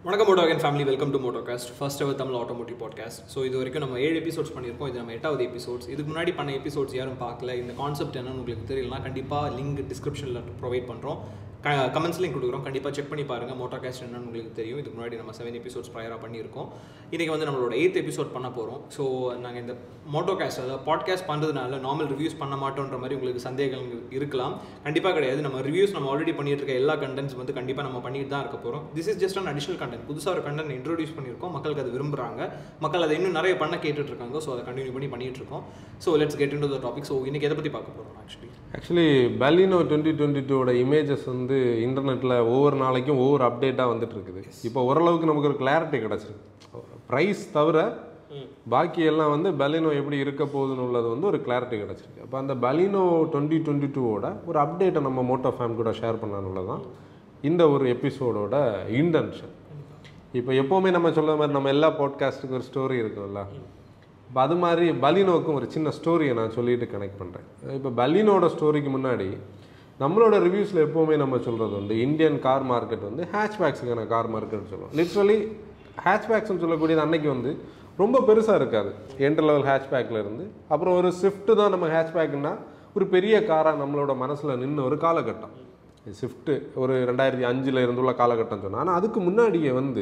வணக்கம் Motocast family welcome to Motocast first ever Tamil automotive podcast so இது வரைக்கும் நம்ம ஏழு எபிசோட்ஸ் பண்ணியிருக்கோம் இது நம்ம எட்டாவது எபிசோட்ஸ் இதுக்கு முன்னாடி பண்ண எபிசோட்ஸ் யாரும் பார்க்கல இந்த கான்செப்ட் என்னன்னு உங்களுக்கு தெரியலனா கண்டிப்பாக லிங்க் டிஸ்கிரிப்ஷனில் ப்ரொவைட் பண்ணுறோம் கமெண்ட்ஸ் லிங்க் கொடுக்குறோம் கண்டிப்பாக செக் பண்ணி பாருங்கள் மோட்டோகாஸ்ட் என்னன்னு உங்களுக்கு தெரியும் இதுக்கு முன்னாடி நம்ம செவன் எபிசோட்ஸ் ப்ரையராக பண்ணியிருக்கோம் இன்றைக்கி வந்து நம்மளோட எயித் எபிசோட் பண்ண போகிறோம் ஸோ நாங்கள் இந்த மோட்டோகாஸ்ட் அதாவது பாட்காஸ்ட் பண்ணுறதுனால நார்மல் ரிவ்யூஸ் பண்ண மாட்டோன்ற மாதிரி உங்களுக்கு சந்தேகங்கள் இருக்கலாம் கண்டிப்பாக கிடையாது நம்ம ரிவ்யூஸ் நம்ம ஆல்ரெடி பண்ணிட்டு இருக்க எல்லா கண்டென்ட்ஸ் வந்து கண்டிப்பாக நம்ம பண்ணிட்டு தான் இருக்க போகிறோம் this is just an additional content புதுசாக ஒரு கண்டென்ட் இன்ட்ரோடியூஸ் பண்ணியிருக்கோம் மக்களுக்கு அது விரும்புகிறாங்க மக்கள் அதை இன்னும் நிறைய பண்ண கேட்டுட்டு இருக்காங்க ஸோ அதை கண்டினியூ பண்ணி பண்ணிட்டு இருக்கோம் so let's get into the topic so இன்னைக்கு எதை பற்றி பார்க்க போகிறோம் actually actually Baleno twenty twenty டூவோட இமேஜஸ் வந்து இன்டர்நெட்டில் ஒவ்வொரு நாளைக்கும் ஒவ்வொரு அப்டேட்டாக வந்துட்டு இருக்குது இப்போ ஓரளவுக்கு நமக்கு ஒரு கிளாரிட்டி கிடச்சிருக்கு ப்ரைஸ் தவிர பாக்கி எல்லாம் வந்து பலினோ எப்படி இருக்க போகுதுன்னு உள்ளது வந்து ஒரு கிளாரிட்டி கிடச்சிருக்கு அப்போ அந்த பலினோ டுவெண்ட்டி டுவெண்ட்டி டூவோட ஒரு அப்டேட்டை நம்ம மோட்டோ ஃபேம் கூட ஷேர் பண்ணணுள்ள தான் இந்த ஒரு எபிசோடோட இன்டென்ஷன் இப்போ எப்போவுமே நம்ம சொல்ல மாதிரி நம்ம எல்லா பாட்காஸ்ட்டுக்கும் ஒரு ஸ்டோரி இருக்கும்ல இப்போ அது மாதிரி பலினோக்கும் ஒரு சின்ன ஸ்டோரியை நான் சொல்லிட்டு கனெக்ட் பண்ணுறேன் இப்போ பலினோட ஸ்டோரிக்கு முன்னாடி நம்மளோட ரிவ்யூஸில் எப்போவுமே நம்ம சொல்கிறது வந்து இந்தியன் கார் மார்க்கெட் வந்து ஹேட்ச்பேக்ஸுக்கான கார் மார்க்கெட் சொல்லுவோம் லிட்ரலி ஹேட்ச்பேக்ஸ்னு சொல்லக்கூடியது அன்னைக்கு வந்து ரொம்ப பெருசாக இருக்காது என்டர் லெவல் ஹேட்ச்பேக்கில் இருந்து அப்புறம் ஒரு ஸ்விஃப்ட்டு தான் நம்ம ஹேட்ச்பேக்குன்னா ஒரு பெரிய காராக நம்மளோட மனசில் நின்று ஒரு காலகட்டம் ஸ்விஃப்ட்டு ஒரு ரெண்டாயிரத்தி அஞ்சில் இருந்துள்ள காலகட்டம் சொன்னேன் ஆனால் அதுக்கு முன்னாடியே வந்து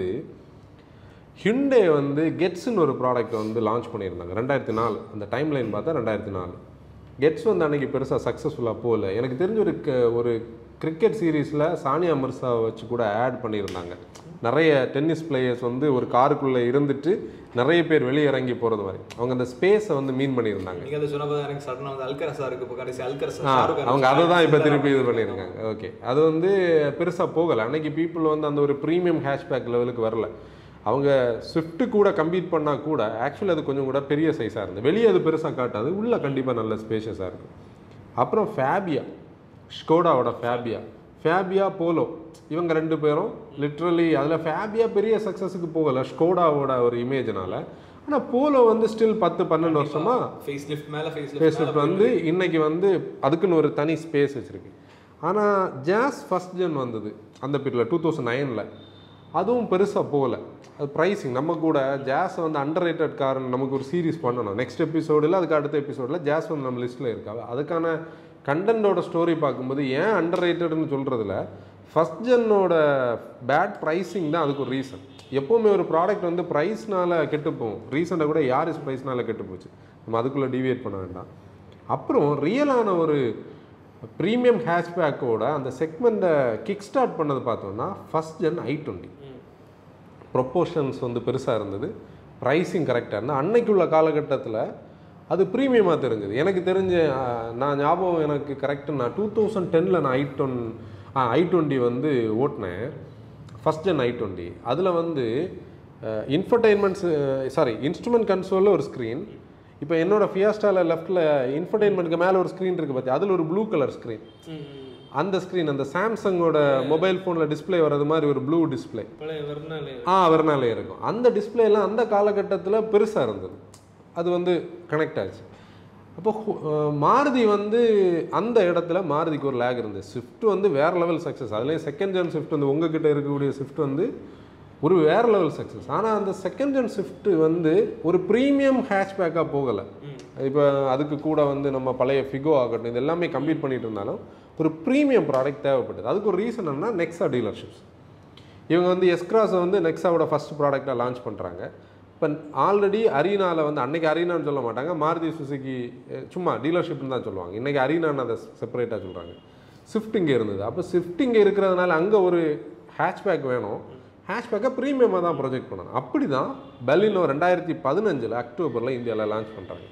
ஹிண்டே வந்து கெட்ஸ்னு ஒரு ப்ராடக்ட் வந்து லான்ச் பண்ணியிருந்தாங்க ரெண்டாயிரத்தி நாலு அந்த டைம் லைன் பார்த்தா ரெண்டாயிரத்தி நாலு கெட்ஸ் வந்து அன்னைக்கு பெருசாக சக்ஸஸ்ஃபுல்லாக போகல எனக்கு தெரிஞ்ச ஒரு க- ஒரு கிரிக்கெட் சீரீஸில் சானியா மிர்சா வச்சு கூட ஆட் பண்ணியிருந்தாங்க நிறைய டென்னிஸ் பிளேயர்ஸ் வந்து ஒரு காருக்குள்ளே இருந்துட்டு நிறைய பேர் வெளியே இறங்கி போகிறது மாதிரி அவங்க அந்த ஸ்பேஸை வந்து மீன் பண்ணியிருந்தாங்க நீங்கள் அதை சொன்னப்போ எனக்கு சடனாக வந்து அல்கரசா இருக்கு இப்போ கடைசி அல்கரசா ஆ, ஷாருக் கான் அவங்க அதை தான் இப்போ திருப்பி இது பண்ணியிருக்காங்க ஓகே அது வந்து பெருசாக போகலை அன்னைக்கு பீப்புள் வந்து அந்த ஒரு ப்ரீமியம் ஹேஷ்பேக் லெவலுக்கு வரல அவங்க ஸ்விஃப்ட்டு கூட கம்பீட் பண்ணால் கூட ஆக்சுவலி அது கொஞ்சம் கூட பெரிய சைஸாக இருந்தது வெளியே அது பெருசாக காட்டாது உள்ளே கண்டிப்பாக நல்ல ஸ்பேஷியஸாக இருக்கும் அப்புறம் ஃபேபியா ஸ்கோடாவோட ஃபேபியா ஃபேபியா போலோ இவங்க ரெண்டு பேரும் லிட்ரலி அதில் ஃபேபியா பெரிய சக்ஸஸுக்கு போகலை ஸ்கோடாவோட ஒரு இமேஜ்னால ஆனால் போலோ வந்து ஸ்டில் பத்து பன்னெண்டு வருஷமாக ஃபேஸ் லிஃப்ட் மேலே ஃபேஸ் லிஃப்ட் ஃபேஸ்புக் வந்து இன்னைக்கு வந்து அதுக்குன்னு ஒரு தனி ஸ்பேஸ் வச்சுருக்கு ஆனால் ஜாஸ் ஃபஸ்ட் ஜென் வந்தது அந்த பீரியடில் டூ தௌசண்ட் நைனில் அதுவும் பெருசாக போகல அது ப்ரைஸிங் நம்ம கூட ஜாஸ் வந்து அண்டர் ரேட்டட் காரன் நமக்கு ஒரு சீரிஸ் பண்ணணும் நெக்ஸ்ட் எபிசோடில் அதுக்கு அடுத்த எபிசோடில் ஜாஸ் வந்து நம்ம லிஸ்ட்டில் இருக்கா அதுக்கான கண்டென்ட்டோட ஸ்டோரி பார்க்கும்போது ஏன் அண்டர் ரேட்டட்னு சொல்கிறதுல ஃபஸ்ட் ஜென்னோட பேட் ப்ரைஸிங் தான் அதுக்கு ஒரு ரீசன் எப்போவுமே ஒரு ப்ராடக்ட் வந்து ப்ரைஸ்னால கெட்டு போகும் ரீசெண்டாக கூட யாரிஸ் ப்ரைஸ்னால கெட்டு போச்சு நம்ம அதுக்குள்ளே டிவியேட் பண்ண வேண்டாம் அப்புறம் ரியலான ஒரு ப்ரீமியம் ஹேஷ்பேக்கோட அந்த செக்மெண்ட்டை கிக் ஸ்டார்ட் பண்ணது பார்த்தோம்னா first gen i twenty proportions வந்து பெருசாக இருந்தது ப்ரைஸிங் கரெக்டாக இருந்தது அன்னைக்குள்ள காலகட்டத்தில் அது ப்ரீமியமாக தெரிஞ்சது எனக்கு தெரிஞ்ச அஹ், நான் ஞாபகம் எனக்கு கரெக்டு நான் டூ தௌசண்ட் டெனில் நான் ஐ டொன் ஐ டுவெண்ட்டி வந்து ஓட்டினேன் ஃபஸ்ட் ஜென் ஐ டுவெண்ட்டி அதில் வந்து இன்ஃபர்டைன்மெண்ட்ஸ் சாரி இன்ஸ்ட்ருமெண்ட் கன்சோலில் ஒரு ஸ்க்ரீன் இப்போ என்னோட ஃபியாஸ்டாவில் லெஃப்ட்டில் இன்ஃபர்டைன்மெண்ட்க்கு மேலே ஒரு ஸ்க்ரீன் இருக்குது பார்த்தி அதில் ஒரு ப்ளூ கலர் ஸ்க்ரீன் அந்த ஸ்க்ரீன் அந்த சாம்சங்கோட மொபைல் ஃபோனில் டிஸ்ப்ளே வர்றது மாதிரி ஒரு ப்ளூ டிஸ்ப்ளே பழைய வரனாலே ஆ வரனாலே இருக்கும் அந்த டிஸ்பிளேலாம் அந்த காலகட்டத்தில் பெருசாக இருந்தது அது வந்து கனெக்ட் ஆச்சு அப்போ ஹு- அஹ் மாருதி வந்து அந்த இடத்துல மாருதிக்கு ஒரு லேக் இருந்தது ஸ்விஃப்ட் வந்து வேற லெவல் சக்ஸஸ் அதுலேயும் செகண்ட் ஜென் ஸ்விஃப்ட் வந்து உங்ககிட்ட இருக்கக்கூடிய ஸ்விஃப்ட் வந்து ஒரு வேற லெவல் சக்ஸஸ் ஆனால் அந்த செகண்ட் ஜென் ஸ்விஃப்ட் வந்து ஒரு ப்ரீமியம் ஹேஷ்பேக்காக போகலை இப்போ அதுக்கு கூட வந்து நம்ம பழைய ஃபிகோ ஆகட்டும் இது எல்லாமே கம்ப்ளீட் பண்ணிட்டு இருந்தாலும் ஒரு ப்ரீமியம் ப்ராடக்ட் தேவைப்பட்டது அதுக்கு ஒரு ரீசன் என்ன நெக்ஸா டீலர்ஷிப்ஸ் இவங்க வந்து எஸ்க்ராஸை வந்து நெக்ஸாவோட ஃபர்ஸ்ட் ப்ராடக்டாக லான்ச் பண்ணுறாங்க இப்போ ஆல்ரெடி அரீனாவில் வந்து அன்னைக்கு அரீனான்னு சொல்ல மாட்டாங்க மாருதி சுசுகி அஹ், சும்மா டீலர்ஷிப்னு தான் சொல்லுவாங்க இன்றைக்கி அரீனான்னு அதை செப்பரேட்டாக சொல்கிறாங்க ஸ்விஃப்ட் இங்கே இருந்தது அப்போ ஸ்விஃப்ட் இங்கே இருக்கிறதுனால அங்கே ஒரு ஹேஷ்பேக் வேணும் ஹேஷ்பேக்கை ப்ரீமியமாக தான் ப்ரொஜெக்ட் பண்ணணும் அப்படி தான் பெலினோ ரெண்டாயிரத்தி பதினஞ்சில் அக்டோபரில் இந்தியாவில் லான்ச் பண்ணுறாங்க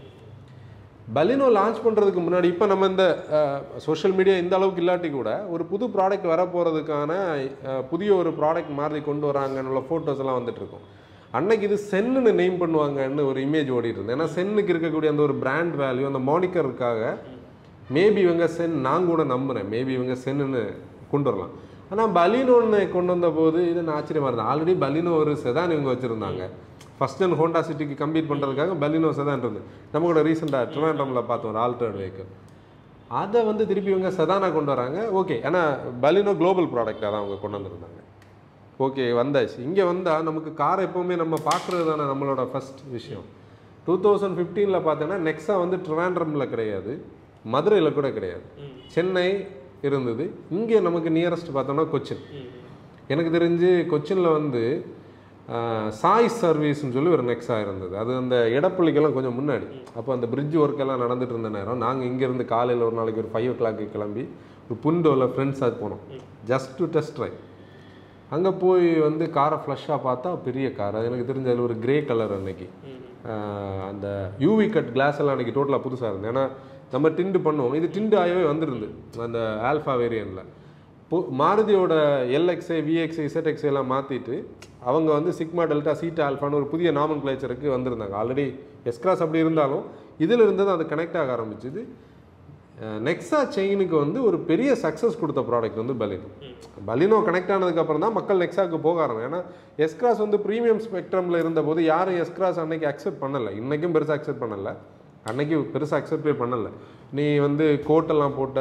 பலினோ லான்ச் பண்ணுறதுக்கு முன்னாடி இப்போ நம்ம இந்த சோஷியல் மீடியா இந்த அளவுக்கு இல்லாட்டி கூட ஒரு புது ப்ராடக்ட் வரப்போகிறதுக்கான அஹ், புதிய ஒரு ப்ராடக்ட் மாதிரி கொண்டு வராங்கன்னு ஃபோட்டோஸ் எல்லாம் வந்துட்டு இருக்கும் அன்னைக்கு இது சென்னுன்னு நெய்ம் பண்ணுவாங்கன்னு ஒரு இமேஜ் ஓடிட்டு இருந்தது ஏன்னா சென்னுக்கு இருக்கக்கூடிய அந்த ஒரு பிராண்ட் வேல்யூ அந்த மானிக்கருக்காக மேபி இவங்க சென் நான் கூட நம்புகிறேன் மேபி இவங்க சென்னுன்னு கொண்டு வரலாம் ஆனால் பலினோன்னு கொண்டு வந்த போது இது நான் ஆச்சரியமாக இருந்தது ஆல்ரெடி பலினோ ஒரு செதான் இவங்க வச்சுருந்தாங்க ஃபர்ஸ்ட் ஜென் ஹோண்டா சிட்டிக்கு கம்பீட் பண்ணுறதுக்காக பலினோ செதான் இருந்தது நம்ம கூட ரீசெண்டாக ட்ரிவாண்ட்ரமில் பார்த்தோம் ஒரு ஆல்டர்ட் வெஹிக்கிள் அதை வந்து திருப்பி இவங்க செதானா கொண்டு வராங்க ஓகே ஏன்னா பலினோ குளோபல் ப்ராடக்டாக தான் அவங்க கொண்டு வந்திருந்தாங்க ஓகே வந்தாச்சு இங்கே வந்தால் நமக்கு கார் எப்போவுமே நம்ம பார்க்குறது தானே நம்மளோட ஃபர்ஸ்ட் விஷயம் டூ தௌசண்ட் ஃபிஃப்டீனில் பார்த்தோன்னா நெக்ஸா வந்து ட்ரிவாண்ட்ரமில் கிடையாது மதுரையில் கூட கிடையாது சென்னை இருந்தது இங்கே நமக்கு நியரஸ்ட் பார்த்தோன்னா கொச்சின் எனக்கு தெரிஞ்சு கொச்சினில் வந்து ஆஹ், சாய் சர்வீஸ்னு சொல்லி ஒரு நெக்ஸா இருந்தது அது அந்த இடப்பள்ளிக்கெல்லாம் கொஞ்சம் முன்னாடி அப்போ அந்த பிரிட்ஜ் ஒர்க் எல்லாம் நடந்துட்டு இருந்த நேரம் நாங்கள் இங்கேருந்து காலையில் ஒரு நாளைக்கு ஒரு ஃபைவ் ஓ கிளாக்கு கிளம்பி ஒரு புண்டோவில் ஃப்ரெண்ட்ஸாக போனோம் ஜஸ்ட் டு டெஸ்ட் ட்ரைவ் அங்கே போய் வந்து காரை ஃப்ளஷ்ஷாக பார்த்தா பெரிய கார் அது எனக்கு தெரிஞ்ச அதில் ஒரு கிரே கலர் அன்னைக்கு ஆஹ் அந்த யூவி கட் கிளாஸ் எல்லாம் அன்றைக்கி டோட்டலாக புதுசாக இருந்தது ஏன்னா நம்ம டிண்டு பண்ணுவோம் இது டிண்டு ஆகவே வந்துருந்து அந்த ஆல்ஃபா வேரியனில் இப்போ மாருதியோட எல்எக்ஸ்ஐ விஎக்ஸ்ஐ இசட்எக்ஸ்ஐ எல்லாம் மாற்றிட்டு அவங்க வந்து சிக்மா டெல்டா சீட்டா ஆல்ஃபான்னு ஒரு புதிய நாமன் கிளேச்சருக்கு வந்திருந்தாங்க ஆல்ரெடி எஸ்கிராஸ் அப்படி இருந்தாலும் இதில் இருந்தது அது கனெக்ட் ஆக ஆரம்பிச்சுது நெக்ஸா செயினுக்கு வந்து ஒரு பெரிய சக்ஸஸ் கொடுத்த ப்ராடக்ட் வந்து பலினோ பலினோ கனெக்ட் ஆனதுக்கப்புறம் தான் மக்கள் நெக்ஸாக்கு போக ஆரம்பம் ஏன்னா எஸ்கிராஸ் வந்து ப்ரீமியம் ஸ்பெக்ட்ரமில் இருந்தபோது யாரும் எஸ்கிராஸ் அன்னைக்கு அக்செப்ட் பண்ணலை இன்றைக்கும் பெருசாக அக்செப்ட் பண்ணலை அன்னைக்கு பெருசாக அக்செப்டே பண்ணலை நீ வந்து கோட்டெல்லாம் போட்ட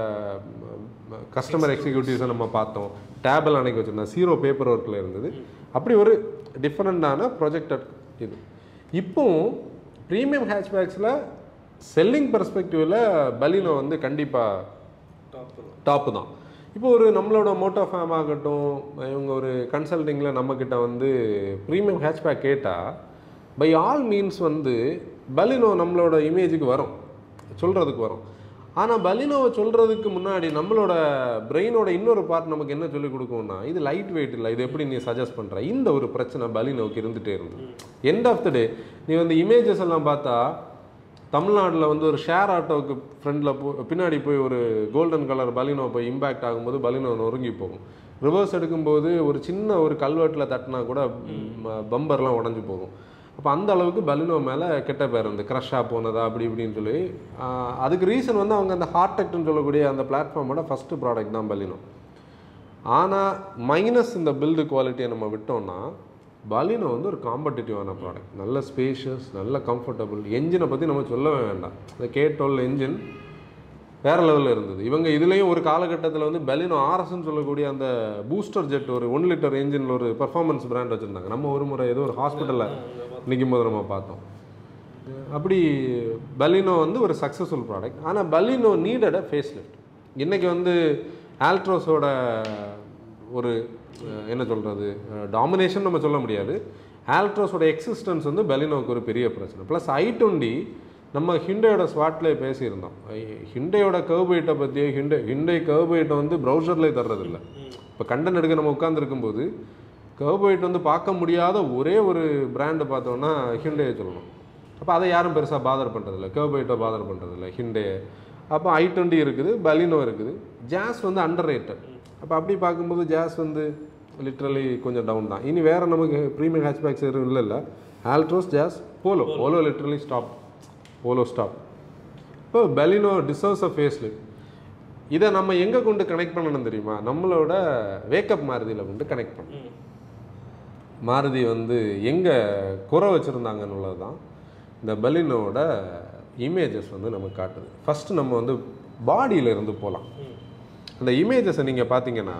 கஸ்டமர் எக்ஸிக்யூட்டிவ்ஸை நம்ம பார்த்தோம் டேபிள் அன்னைக்கு வச்சுருந்தோம் ஜீரோ பேப்பர் ஒர்க்கில் இருந்தது அப்படி ஒரு டிஃப்ரெண்டான ப்ரொஜெக்டட் இது இப்போவும் ப்ரீமியம் ஹேட்ச்பேக்ஸில் செல்லிங் பெர்ஸ்பெக்டிவில் பலினோ வந்து கண்டிப்பாக டாப்பு தான் இப்போ ஒரு நம்மளோட மோட்டோ ஃபேம் ஆகட்டும் இவங்க ஒரு கன்சல்டிங்கில் நம்மக்கிட்ட வந்து ப்ரீமியம் ஹேட்ச்பேக் கேட்டால் பை ஆல் மீன்ஸ் வந்து பலினோ நம்மளோட இமேஜுக்கு வரும் சொல்கிறதுக்கு வரும் ஆனால் பலினோவை சொல்கிறதுக்கு முன்னாடி நம்மளோட பிரெயினோட இன்னொரு பார்ட் நமக்கு என்ன சொல்லிக் கொடுக்கும்னா இது லைட் வெயிட் இல்லை இது எப்படி நீ சஜஸ்ட் பண்ணுற இந்த ஒரு பிரச்சனை பலினோவுக்கு இருந்துகிட்டே இருந்தது எண்ட் ஆஃப் த டே நீ வந்து இமேஜஸ் எல்லாம் பார்த்தா தமிழ்நாட்டில் வந்து ஒரு ஷேர் ஆட்டோவுக்கு ஃப்ரண்டில் போ பின்னாடி போய் ஒரு கோல்டன் கலர் பலினோ போய் இம்பேக்ட் ஆகும்போது பலினோ நொறுங்கி போகும் ரிவர்ஸ் எடுக்கும்போது ஒரு சின்ன ஒரு கல்வெட்டில் தட்டினா கூட பம்பர்லாம் உடஞ்சி போகும் அப்போ அந்த அளவுக்கு பலினோ மேலே கெட்ட பேர் இருந்து க்ரஷ்ஷாக போனதா அப்படி இப்படின்னு சொல்லி ஆஹ், அதுக்கு ரீசன் வந்து அவங்க அந்த ஹார்டெக்ட்னு சொல்லக்கூடிய அந்த பிளாட்ஃபார்மோட ஃபஸ்ட்டு ப்ராடக்ட் தான் பலினோ ஆனால் மைனஸ் இந்த பில்டு குவாலிட்டியை நம்ம விட்டோம்னா பலினோ வந்து ஒரு காம்படிட்டிவான ப்ராடக்ட் நல்ல ஸ்பேஷியஸ் நல்ல கம்ஃபர்டபுள் என்ஜினை பற்றி நம்ம சொல்லவே வேண்டாம் இந்த கே டுவெல் என்ஜின் வேற லெவலில் இருந்தது இவங்க இதுலேயும் ஒரு காலகட்டத்தில் வந்து பெலினோ ஆர்எஸ்ன்னு சொல்லக்கூடிய அந்த பூஸ்டர் ஜெட் ஒரு ஒன் லிட்டர் என்ஜினில் ஒரு பெர்ஃபார்மன்ஸ் பிராண்ட் வச்சுருந்தாங்க நம்ம ஒரு முறை ஏதோ ஒரு ஹாஸ்பிட்டலில் நிற்கும் போது நம்ம பார்த்தோம் அப்படி பலினோ வந்து ஒரு சக்ஸஸ்ஃபுல் ப்ராடக்ட் ஆனால் Baleno needed a facelift இன்றைக்கி வந்து ஆல்ட்ரோஸோட ஒரு அஹ், என்ன சொல்கிறது டாமினேஷன் நம்ம சொல்ல முடியாது ஆல்ட்ரோஸோட எக்ஸிஸ்டன்ஸ் வந்து பெலினோவுக்கு ஒரு பெரிய பிரச்சனை ப்ளஸ் ஐ டுவெண்ட்டி நம்ம ஹிண்டையோட ஸ்வாட்லேயே பேசியிருந்தோம் ஹிண்டையோட கர்பைட்டை பற்றியோ ஹிண்டை ஹிண்டை கர்பைட்டை வந்து ப்ரௌசர்லேயே தர்றதில்ல இப்போ கண்டன் எடுக்க நம்ம உட்காந்துருக்கும்போது கர்பைட் வந்து பார்க்க முடியாத ஒரே ஒரு பிராண்டு பார்த்தோம்னா ஹிண்டையை சொல்லணும் அப்போ அதை யாரும் பெருசாக பாதர் பண்ணுறதில்ல கர்பைட்டை பாதர் பண்ணுறதில்ல ஹிண்டே அப்போ ஐ டுவெண்ட்டி இருக்குது பலினோ இருக்குது ஜாஸ் வந்து அண்டர் ரேட்டட் அப்போ அப்படி பார்க்கும்போது ஜாஸ் வந்து லிட்ரலி கொஞ்சம் டவுன் தான் இனி வேறு நமக்கு ப்ரீமியம் ஹேட்ச்பேக்ஸ் எதுவும் இல்லைல்ல Altroz Jazz Polo Polo literally stop Polo stop இப்போ பெலினோ டிசர்வ்ஸ் அ ஃபேஸ்லிஃப்ட் இதை நம்ம எங்கே கொண்டு கனெக்ட் பண்ணணும் தெரியுமா நம்மளோட வேக்கப் மாருதியில் கொண்டு கனெக்ட் பண்ணணும் மாருதி வந்து எங்கே குறை வச்சுருந்தாங்கன்னு உள்ளது தான் இந்த பலினோட இமேஜஸ் வந்து நமக்கு காட்டுது ஃபஸ்ட்டு நம்ம வந்து பாடியில இருந்து போகலாம் அந்த இமேஜஸை நீங்கள் பார்த்தீங்கன்னா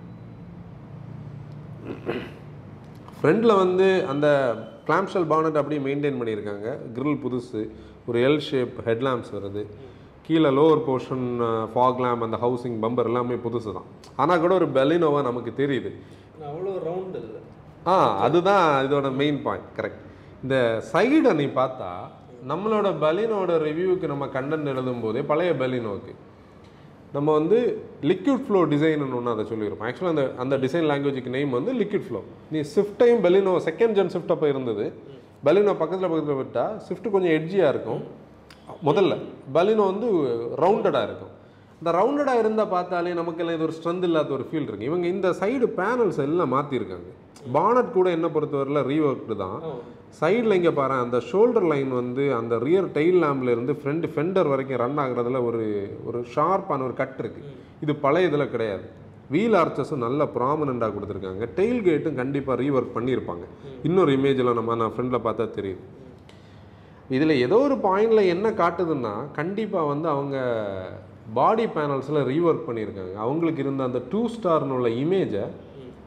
ஃப்ரண்டில் வந்து அந்த கிளாம்ஷல் பானட் அப்படியே மெயின்டைன் பண்ணியிருக்காங்க grill புதுசு ஒரு எல் ஷேப் ஹெட்லாம்ப்ஸ் வருது கீழே லோவர் போர்ஷன் ஃபாக் லேம்ப் அந்த ஹவுசிங் பம்பர் எல்லாமே புதுசு தான் ஆனால் கூட ஒரு பெலினோவா நமக்கு தெரியுது அவ்வளோ ரவுண்ட் இல்லை ஆ அதுதான் இதோட மெயின் பாயிண்ட் கரெக்ட் இந்த சைடை நீ பார்த்தா நம்மளோட பலினோட ரிவ்யூவுக்கு நம்ம கண்டென்ட் எழுதும் போதே பழைய பலினோவுக்கு நம்ம வந்து லிக்விட் ஃப்ளோ டிசைன்னு ஒன்று அதை சொல்லியிருப்போம் ஆக்சுவலாக அந்த அந்த டிசைன் லாங்குவேஜுக்கு நேம் வந்து லிக்விட் ஃப்ளோ நீ ஸ்விஃப்டையும் பெலினோ செகண்ட் ஜென் ஸ்விஃப்ட் அப்போ இருந்தது பலினோ பக்கத்தில் பக்கத்தில் விட்டால் ஸ்விஃப்ட் கொஞ்சம் எட்ஜியாக இருக்கும் முதல்ல பலினோ வந்து ரவுண்டடாக இருக்கும் இந்த ரவுண்டடாக இருந்தால் பார்த்தாலே நமக்கெல்லாம் இது ஒரு ஸ்ட்ரென்த் இல்லாத ஒரு ஃபீல் இருக்கு இவங்க இந்த சைடு பேனல்ஸ் எல்லாம் மாற்றிருக்காங்க பானட் கூட என்ன பொறுத்தவரையில் ரீஒர்க்டு தான் சைடில் இங்கே பாரு அந்த ஷோல்டர் லைன் வந்து அந்த ரியர் டெயில் லேம்ப்ல இருந்து ஃப்ரண்ட் ஃபெண்டர் வரைக்கும் ரன் ஆகுறதுல ஒரு ஒரு ஷார்ப்பான ஒரு கட் இருக்கு இது பழைய இதில் கிடையாது வீல் ஆர்ச்சஸும் நல்ல ப்ராமினெண்ட்டாக கொடுத்துருக்காங்க டெயில் கேட்டும் கண்டிப்பாக ரீஒர்க் பண்ணியிருப்பாங்க இன்னொரு இமேஜில் நம்ம நான் ஃப்ரெண்டில் பார்த்தா தெரியுது இதில் ஏதோ ஒரு பாயிண்டில் என்ன காட்டுதுன்னா கண்டிப்பாக வந்து அவங்க பாடி பேனல்ஸில் ரீஒர்க் பண்ணியிருக்காங்க அவங்களுக்கு இருந்த அந்த டூ ஸ்டார்னு உள்ள இமேஜை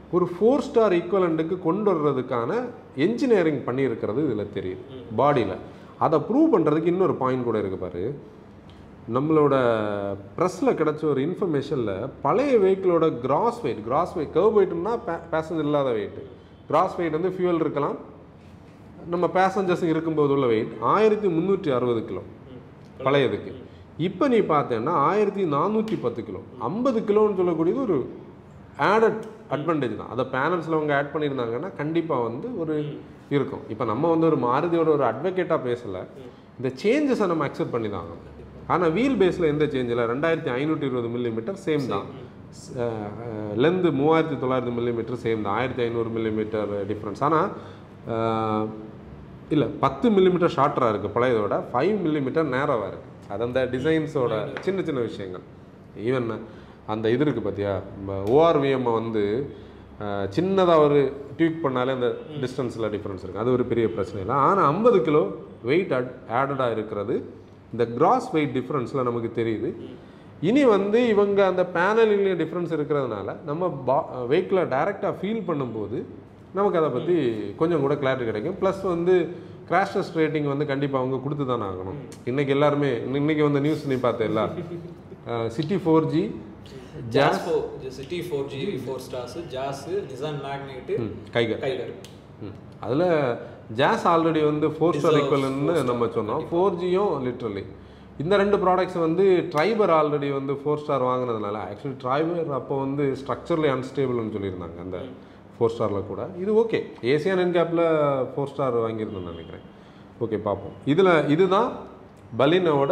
ஒரு ஃபோர் ஸ்டார் ஈக்குவலண்ட்டுக்கு கொண்டு வர்றதுக்கான என்ஜினியரிங் பண்ணியிருக்கிறது இதில் தெரியுது பாடியில் அதை ப்ரூவ் பண்ணுறதுக்கு இன்னொரு பாயிண்ட் கூட இருக்கு பாரு நம்மளோட ப்ரெஸ்ஸில் கிடச்ச ஒரு இன்ஃபர்மேஷனில் பழைய வெஹிக்கிளோட gross weight gross weight kerb வெயிட்னா பேசஞ்சர் இல்லாத வெயிட் கிராஸ் வெயிட் வந்து ஃபியூல் இருக்கலாம் நம்ம பேசஞ்சர்ஸ் இருக்கும்போது உள்ள வெயிட் ஆயிரத்தி முந்நூற்றி அறுபது கிலோ பழையதுக்கு இப்போ நீ பார்த்தேன்னா ஆயிரத்தி நானூற்றி பத்து கிலோ ஐம்பது கிலோன்னு சொல்லக்கூடியது ஒரு ஆடட் அட்வான்டேஜ் தான் அதை பேனல்ஸில் அவங்க ஆட் பண்ணியிருந்தாங்கன்னா கண்டிப்பாக வந்து ஒரு இருக்கும் இப்போ நம்ம வந்து ஒரு மாருதியோட ஒரு அட்வொகேட்டாக பேசலை இந்த சேஞ்சஸை நம்ம அக்செப்ட் பண்ணி தான் ஆகணும் ஆனால் வீல் பேஸில் எந்த சேஞ்ச் இல்லை ரெண்டாயிரத்தி ஐநூற்றி இருபது மில்லிமீட்டர் சேம் தான் லென்த்து மூவாயிரத்தி தொள்ளாயிரத்து மில்லிமீட்டர் சேம் தான் ஆயிரத்தி ஐநூறு மில்லிமீட்டர் டிஃப்ரென்ஸ் ஆனால் இல்லை பத்து மில்லிமீட்டர் ஷார்ட்டராக இருக்குது பழையதோட ஃபைவ் மில்லிமீட்டர் நேரவாக இருக்குது அது அந்த டிசைன்ஸோட சின்ன சின்ன விஷயங்கள் ஈவன் அந்த இது இருக்குது பார்த்தியா ஓஆர்விஎம்மை வந்து சின்னதாக ஒரு ட்வீக் பண்ணாலே அந்த டிஸ்டன்ஸில் டிஃப்ரென்ஸ் இருக்குது அது ஒரு பெரிய பிரச்சனை இல்லை ஆனால் ஐம்பது கிலோ வெயிட் அட் ஆடடாக இருக்கிறது இந்த கிராஸ் வெயிட் டிஃப்ரென்ஸில் நமக்கு தெரியுது இனி வந்து இவங்க அந்த பேனலிங்லேயே டிஃப்ரென்ஸ் இருக்கிறதுனால நம்ம பா வெஹிக்கிளை டைரெக்டாக ஃபீல் பண்ணும்போது நமக்கு அதை பற்றி கொஞ்சம் கூட கிளாரிட்டி கிடைக்கும் ப்ளஸ் வந்து கிராஷ் டெஸ்ட் ரேட்டிங் வந்து கண்டிப்பாக அவங்க கொடுத்து தானே ஆகணும் இன்றைக்கி எல்லாருமே இன்னைக்கு வந்த நியூஸ் நீ பார்த்தேல்ல City four G Jazz four City four G four stars Jazz Nissan Magnite Kiger Kiger அதில் ஜாஸ் ஆல்ரெடி வந்து ஃபோர் ஸ்டார் ஈக்குவல்னு நம்ம சொன்னோம் ஃபோர் ஜியும் லிட்ரலி இந்த ரெண்டு ப்ராடக்ட்ஸ் வந்து ட்ரைபர் ஆல்ரெடி வந்து ஃபோர் ஸ்டார் வாங்கினதுனால ஆக்சுவலி ட்ரைபர் அப்போ வந்து ஸ்ட்ரக்சர்லி அன்ஸ்டேபிள்னு சொல்லியிருந்தாங்க அந்த ஃபோர் ஸ்டாரில் கூட இது ஓகே ஏசியன் என்கேப்பில் ஃபோர் ஸ்டார் வாங்கியிருந்தேன்னு நினைக்கிறேன் ஓகே பார்ப்போம் இதில் இதுதான் பலினோட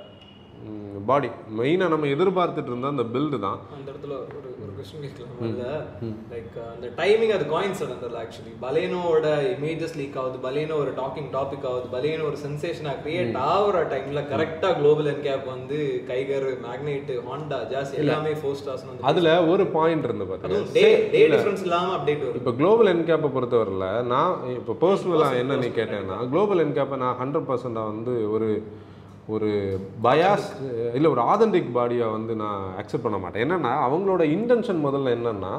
பாடி மெயினாக நம்ம எதிர்பார்த்துட்டு இருந்த அந்த பில்டு தான் அந்த இடத்துல ஒரு ஒரு கொஸ்டின் கேட்கலாம் அதுல லைக் அந்த டைமிங் அது காயின்ஸ் அந்த ஆக்சுவலி பலேனோட இமேஜஸ் லீக் ஆகுது பலேனோ ஒரு டாக்கிங் டாபிக் ஆகுது பலேனோ ஒரு சென்சேஷனா கிரியேட் ஆகுற டைம்ல கரெக்டா குளோபல் என்கேப் வந்து கைகர் மேக்னெட் ஹாண்டா ஜாஸ் எல்லாமே ஃபோர் ஸ்டார்ஸ் வந்து அதில் ஒரு பாயிண்ட் இருந்து பார்த்தீங்கன்னா அதுவும் டே டே டிஃபரன்ஸ் இல்லாம அப்டேட் வரும் இப்போ குளோபல் என்கேப்பை பொறுத்தவரையில் நான் இப்போ பர்சனலாக என்ன நீ கேட்டேன்னா குளோபல் என்கேப்பை நான் ஹண்ட்ரட் பர்சண்டாக வந்து ஒரு ஒரு பயாஸ் இல்லை ஒரு ஆதென்டிக் பாடியாக வந்து நான் அக்செப்ட் பண்ண மாட்டேன் என்னென்னா அவங்களோட இன்டென்ஷன் முதல்ல என்னென்னா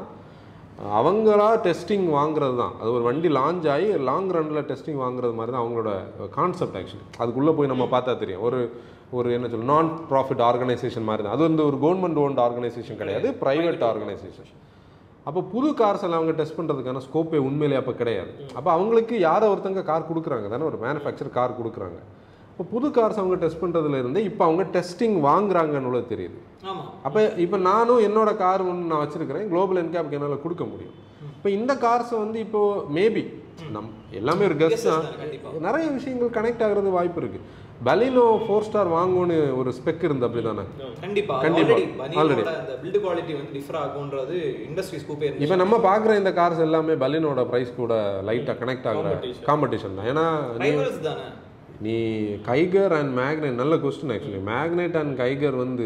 அவங்களா டெஸ்டிங் வாங்குறது தான் அது ஒரு வண்டி லான்ச் ஆகி லாங் ரன்னில் டெஸ்டிங் வாங்குறது மாதிரி தான் அவங்களோட கான்செப்ட் ஆக்சுவலி அதுக்குள்ளே போய் நம்ம பார்த்தா தெரியும் ஒரு ஒரு என்ன சொல்ல நான் ப்ராஃபிட் ஆர்கனைசேஷன் மாதிரி தான் அது வந்து ஒரு கவர்மெண்ட் ஓன்ட் ஆர்கனைசேஷன் கிடையாது ப்ரைவேட் ஆர்கனைசேஷன் அப்போ புது கார்ஸ் எல்லாம் அவங்க டெஸ்ட் பண்ணுறதுக்கான ஸ்கோப்பே உண்மையிலே அப்போ கிடையாது அப்போ அவங்களுக்கு யாரோ ஒருத்தங்க கார் கொடுக்குறாங்க தானே ஒரு மேனுஃபேக்சர் கார் கொடுக்குறாங்க இப்போ புது கார்ஸ் அவங்க டெஸ்ட் பண்ணுறதுல இருந்து இப்போ அவங்க டெஸ்டிங் வாங்குறாங்கன்னு தெரியுது ஆமா அப்போ இப்போ நானும் என்னோட கார் ஒன்று நான் வச்சிருக்கிறேன் குளோபல் என்கேப்க்கு என்னால் கொடுக்க முடியும் இப்போ இந்த கார்ஸை வந்து இப்போ மேபி நம் எல்லாமே ஒரு கெஸ்ட் தான் கண்டிப்பா நிறைய விஷயங்கள் கனெக்ட் ஆகிறது வாய்ப்பு இருக்கு பலினோ ஃபோர் ஸ்டார் வாங்கணும்னு ஒரு ஸ்பெக் இருந்து அப்படி தானே கண்டிப்பா கண்டிப்பா. ஆல்ரெடி பனியோட அந்த பில்ட் குவாலிட்டி வந்து டிஃபர் ஆகும்ன்றது இண்டஸ்ட்ரி ஸ்கூப்பே இருந்துச்சு இப்போ நம்ம பார்க்குற இந்த கார்ஸ் எல்லாமே பலினோட ப்ரைஸ் கூட லைட்டாக கனெக்ட் ஆகுற காம்படிஷன் தான் ஏன்னா ரைவல்ஸ் தானே நீ கைகர் அண்ட் மேக்னெட் நல்ல question actually Magnite and Kiger வந்து